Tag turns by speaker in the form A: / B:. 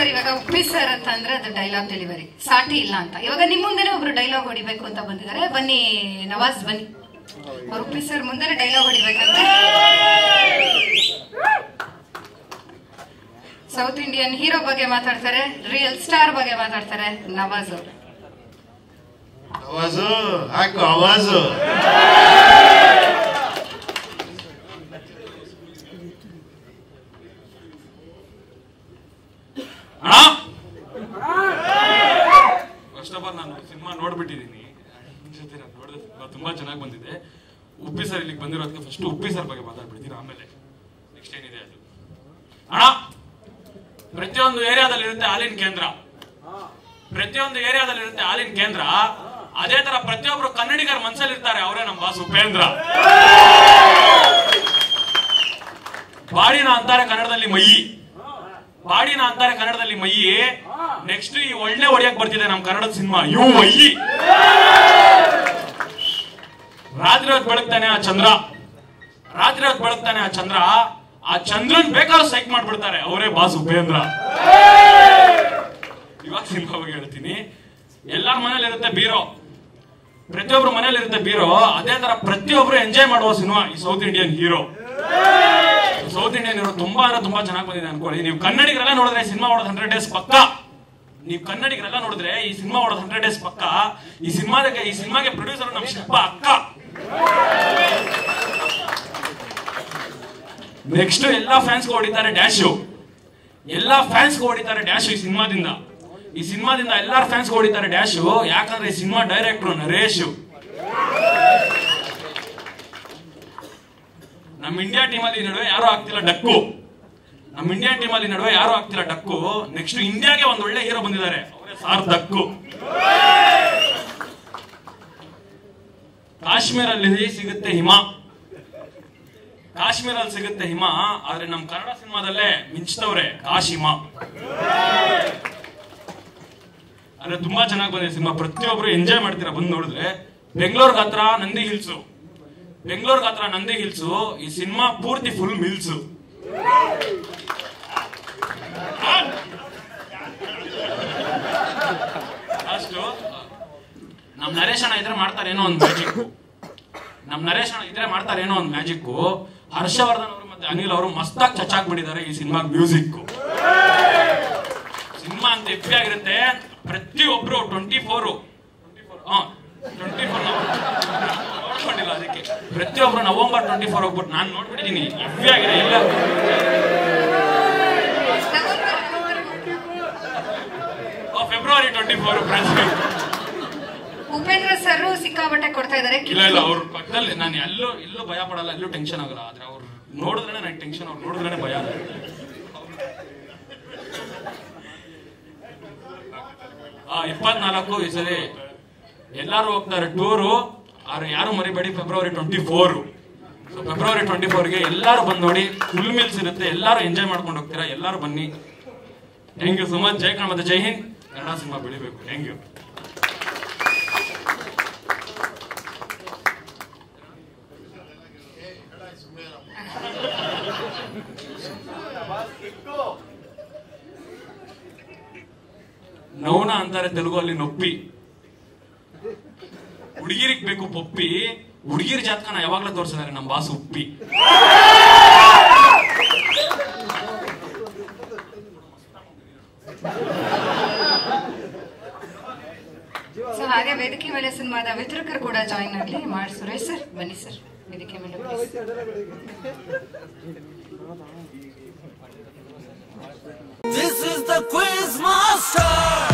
A: Sir ಇವಾಗ Uppi sir ಅಂತ ಅಂದ್ರೆ ಅದು ಡೈಲಾಗ್ ಡೆಲಿವರಿ ಸಾಟಿ ಇಲ್ಲ ಅಂತ ಇವಾಗ ನಿಮ್ ಮುಂದೆನೆ ಒಬ್ರು ಡೈಲಾಗ್ ಹೊಡಿಬೇಕು ಅಂತ ಬಂದಿದ್ದಾರೆ ಬನ್ನಿ ನವಾಜ್ ಬನ್ನಿ ಅವ್ರು ಉಪ್ಪಿ ಸರ್ ಮುಂದೆನೆ ಡೈಲಾಗ್ ಹೊಡಿಬೇಕಂತ ಸೌತ್ ಇಂಡಿಯನ್ ಹೀರೋ ಬಗ್ಗೆ ಮಾತಾಡ್ತಾರೆ ರಿಯಲ್ ಸ್ಟಾರ್ ಬಗ್ಗೆ ಮಾತಾಡ್ತಾರೆ ನವಾಜ್ ಅವರು
B: ಆವಾಜು ಹಾಕು ಆವಾಜು
C: ಅಣ್ಣ ಫಸ್ಟ್ ಆಫ್ ಆಲ್ ನಾನು ಸಿನಿಮಾ ನೋಡ್ಬಿಟ್ಟಿದ್ದೀನಿ ನಿಮ್ ಜೊತೆ ನಾನು ನೋಡಿದ ಸಿನಿಮಾ ತುಂಬಾ ಚೆನ್ನಾಗಿ ಬಂದಿದೆ ಉಪ್ಪಿ ಸರ್ ಇಲ್ಲಿಗೆ ಬಂದಿರೋದಕ್ಕೆ ಫಸ್ಟ್ ಉಪ್ಪಿ ಸರ್ ಬಗ್ಗೆ ಮಾತಾಡ್ಬಿಡ್ತೀನಿ ಆಮೇಲೆ ನೆಕ್ಸ್ಟ್ ಏನಿದೆ ಅದು ಅಣ್ಣ ಪ್ರತಿಯೊಂದು ಏರಿಯಾದಲ್ಲಿ ಇರುತ್ತೆ ಹಾಲಿನ ಕೇಂದ್ರ ಪ್ರತಿಯೊಂದು ಏರಿಯಾದಲ್ಲಿ ಇರುತ್ತೆ ಹಾಲಿನ ಕೇಂದ್ರ ಅದೇ ತರ ಪ್ರತಿಯೊಬ್ರು ಕನ್ನಡಿಗರ ಮನ್ಸಲ್ಲಿ ಇರ್ತಾರೆ ಅವರೇ ನಮ್ಮ ಬಾಸ್ ಉಪೇಂದ್ರ ಬಾಡಿನ ಅಂತಾರೆ ಕನ್ನಡದಲ್ಲಿ ಮೈಯಿ ಬಾಡಿನ ಅಂತಾರೆ ಕನ್ನಡದಲ್ಲಿ ಮೈಯಿ ನೆಕ್ಸ್ಟ್ ಈ ಒಳ್ಳೆ ಹೊಡಿಯಕ್ ಬರ್ತಿದೆ ನಮ್ ಕನ್ನಡದ ಸಿನಿಮಾ ಯು ಮೈಯಿ ರಾತ್ರಿ ಹೊತ್ತು ಬೆಳಗ್ತಾನೆ ಆ ಚಂದ್ರ ರಾತ್ರಿ ಹೊತ್ತು ಬೆಳಗ್ತಾನೆ ಆ ಚಂದ್ರ ಆ ಚಂದ್ರನ್ ಬೇಕಾದ್ರೂ ಸೈಕ್ ಮಾಡ್ಬಿಡ್ತಾರೆ ಅವರೇ ಬಾಸ್ ಉಪೇಂದ್ರ ಇವಾಗ ಸಿನಿಮಾ ಬಗ್ಗೆ ಹೇಳ್ತೀನಿ ಎಲ್ಲಾರ ಮನೇಲಿ ಇರುತ್ತೆ ಬೀರೋ ಪ್ರತಿಯೊಬ್ರು ಮನೇಲಿ ಇರುತ್ತೆ ಬೀರೋ ಅದೇ ತರ ಪ್ರತಿಯೊಬ್ರು ಎಂಜಾಯ್ ಮಾಡುವ ಸಿನಿಮಾ ಈ south Indian hero south Indian hero ತುಂಬಾ ಅಂದ್ರೆ ತುಂಬಾ ಚೆನ್ನಾಗಿ ಬಂದಿದೆ ಅನ್ಕೊಳ್ಳಿ ನೀವು ಕನ್ನಡಿಗರೆಲ್ಲ ನೋಡಿದ್ರೆ ಸಿನಿಮಾ ಮಾಡೋದು ಹಂಡ್ರೆಡ್ ಡೇಸ್ ಪಕ್ಕ ನೀವು ಕನ್ನಡಿಗರೆಲ್ಲ ನೋಡಿದ್ರೆ ಈ ಸಿನಿಮಾ ಮಾಡೋದು ಹಂಡ್ರೆಡ್ ಡೇಸ್ ಪಕ್ಕ ಈ ಸಿನಿಮಾದಕ್ಕೆ ಈ ಸಿನಿಮಾಗೆ ಪ್ರೊಡ್ಯೂಸರ್ ನಮ್ ಶಿಲ್ಪ ಅಕ್ಕ ನೆಕ್ಸ್ಟ್ ಎಲ್ಲಾ ಫ್ಯಾನ್ಸ್ ಹೊಡಿತಾರೆ ಡ್ಯಾಶ್ ಎಲ್ಲಾ ಫ್ಯಾನ್ಸ್ ಹೊಡಿತಾರೆ ಡ್ಯಾಶ್ ಈ ಸಿನಿಮಾದಿಂದ ಈ ಸಿನಿಮಾದಿಂದ ಎಲ್ಲಾರ ಫ್ಯಾನ್ಸ್ ಹೊಡಿತಾರೆ ಡ್ಯಾಶ್ ಯಾಕಂದ್ರೆ ಈ ಸಿನಿಮಾ ಡೈರೆಕ್ಟರ್ ನರೇಶ್ ನಮ್ಮ ಇಂಡಿಯಾ ಟೀಮ್ ಅಲ್ಲಿ ಈ ನಡುವೆ ಯಾರು ಆಗ್ತಿಲ್ಲ ಡಕ್ಕು ನಮ್ಮ ಇಂಡಿಯನ್ ಟೀಮ್ ಅಲ್ಲಿ ಈ ನಡುವೆ ಯಾರು ಆಗ್ತಿಲ್ಲ ಡಕ್ಕು ನೆಕ್ಸ್ಟ್ ಇಂಡಿಯಾಗೆ ಒಂದ್ ಒಳ್ಳೆ ಹೀರೋ ಬಂದಿದ್ದಾರೆ ಅವರೇ ಸಾರ್ ದಕ್ಕು ಕಾಶ್ಮೀರಲ್ಲಿ ಸಿಗುತ್ತೆ ಹಿಮ ಕಾಶ್ಮೀರಲ್ಲಿ ಸಿಗುತ್ತೆ ಹಿಮ ಆದ್ರೆ ನಮ್ ಕನ್ನಡ ಸಿನಿಮಾದಲ್ಲೇ ಮಿಂಚ್ತವ್ರೆ ಕಾಶಿಮ ಆದ್ರೆ ತುಂಬಾ ಚೆನ್ನಾಗಿ ಬಂದಿದೆ ಸಿನಿಮಾ ಪ್ರತಿಯೊಬ್ರು ಎಂಜಾಯ್ ಮಾಡ್ತೀರಾ ಬಂದು ನೋಡಿದ್ರೆ ಬೆಂಗಳೂರ್ಗ್ ಹತ್ರ ನಂದಿ ಹಿಲ್ಸು ಬೆಂಗಳೂರ್ಗ್ ಹತ್ರ ನಂದಿ ಹಿಲ್ಸು ಈ ಸಿನಿಮಾ ಪೂರ್ತಿ ಫುಲ್ ಮಿಲ್ಸು ಅಷ್ಟು ನಮ್ ನರೇಶ್ ಅಣ್ಣ ಇದ್ರೆ ಮಾಡ್ತಾರೆ ಏನೋ ಒಂದು ಮ್ಯಾಜಿಕ್ ನಮ್ ನರೇಶ್ ಅಣ್ಣ ಇದ್ರೆ ಮಾಡ್ತಾರೆ ಏನೋ ಒಂದು ಮ್ಯಾಜಿಕ್ ಹರ್ಷವರ್ಧನ್ ಅವರು ಮತ್ತೆ ಅನಿಲ್ ಅವರು ಮಸ್ತಾಗಿ ಚಚ್ಚಾಕ್ಬಿಟ್ಟಿದ್ದಾರೆ ಈ ಸಿನಿಮಾ ಮ್ಯೂಸಿಕ್ ಸಿನಿಮಾ ಅಂತ ಹೆಪ್ಪಿ ಆಗಿರುತ್ತೆ ಪ್ರತಿಯೊಬ್ರು ಟ್ವೆಂಟಿ ಫೋರ್ ಟ್ವೆಂಟಿ ಫೋರ್ ನೋಡ್ಕೊಂಡಿಲ್ಲ ಅದಕ್ಕೆ ಪ್ರತಿಯೊಬ್ರು ನವೆಂಬರ್ ಟ್ವೆಂಟಿ ಫೋರ್ ಹೋಗ್ಬಿಟ್ಟು ನಾನು ನೋಡ್ಬಿಟ್ಟಿದ್ದೀನಿ ಹೆಪ್ಪಿ ಆಗಿದೆ ಎಲ್ಲ February twenty four
A: Upendra sir ಸಿಕ್ಕಾಪಟ್ಟೆ ಕೊಡ್ತಾ ಇದಾರೆ
C: ಇಲ್ಲ ಇಲ್ಲ ಅವ್ರ ಪಕ್ಕದಲ್ಲಿ ನಾನು ಎಲ್ಲೂ ಎಲ್ಲೂ ಭಯ ಪಡಲ್ಲ ಎಲ್ಲೂ ಟೆನ್ಷನ್ ಆಗಲ್ಲ ಆದ್ರೆ ಅವ್ರು ನೋಡಿದ್ರೆ ನನಗೆ ಟೆನ್ಷನ್ ಅವ್ರು ನೋಡಿದ್ರೆ ಭಯ ಆ ಇಪ್ಪತ್ನಾಲ್ಕು ಈ ಸರಿ ಎಲ್ಲಾರು ಹೋಗ್ತಾರೆ ಟೂರು ಆದ್ರೆ ಯಾರು ಮರಿಬೇಡಿ February twenty four February twenty ಫೋರ್ಗೆ ಎಲ್ಲಾರು ಬಂದು ನೋಡಿ ಫುಲ್ ಮಿಲ್ಸ್ ಇರುತ್ತೆ ಎಲ್ಲಾರು ಎಂಜಾಯ್ ಮಾಡ್ಕೊಂಡು ಹೋಗ್ತೀರಾ ಎಲ್ಲಾರು ಬನ್ನಿ ಥ್ಯಾಂಕ್ ಯು ಸೊ ಮಚ್ ಜೈ ಕನ್ನಡ ಮತ್ತೆ ಜೈ ಹಿಂದ್ ಕನ್ನಡ ಸಿನಿಮಾ ಬೆಳಿಬೇಕು ಥ್ಯಾಂಕ್ ಯು ನೌನ ಅಂತಾರೆ ತೆಲುಗು ಅಲ್ಲಿ ನೊಪ್ಪಿ ಹುಡುಗಿರಿಗೆ ಬೇಕು ಪೊಪ್ಪಿ ಹುಡುಗಿರ ಜಾತಕನ ಯಾವಾಗ್ಲೂ ತೋರಿಸಿದ್ದಾರೆ ನಮ್ಮ ಬಾಸು ಉಪ್ಪಿ
A: ಸೊ ಹಾಗೆ ವೇದಿಕೆ ಮೇಲೆ ಸಿನಿಮಾದ ವಿತರಕರು ಕೂಡ ಜಾಯಿನ್ ಆಗಲಿ ಮಾಡಿ ಸುರೇಶ್ ಸರ್ ಬನ್ನಿ ಸರ್ ವೇದಿಕೆ ಮೇಲೆ please.
D: This is the quiz master.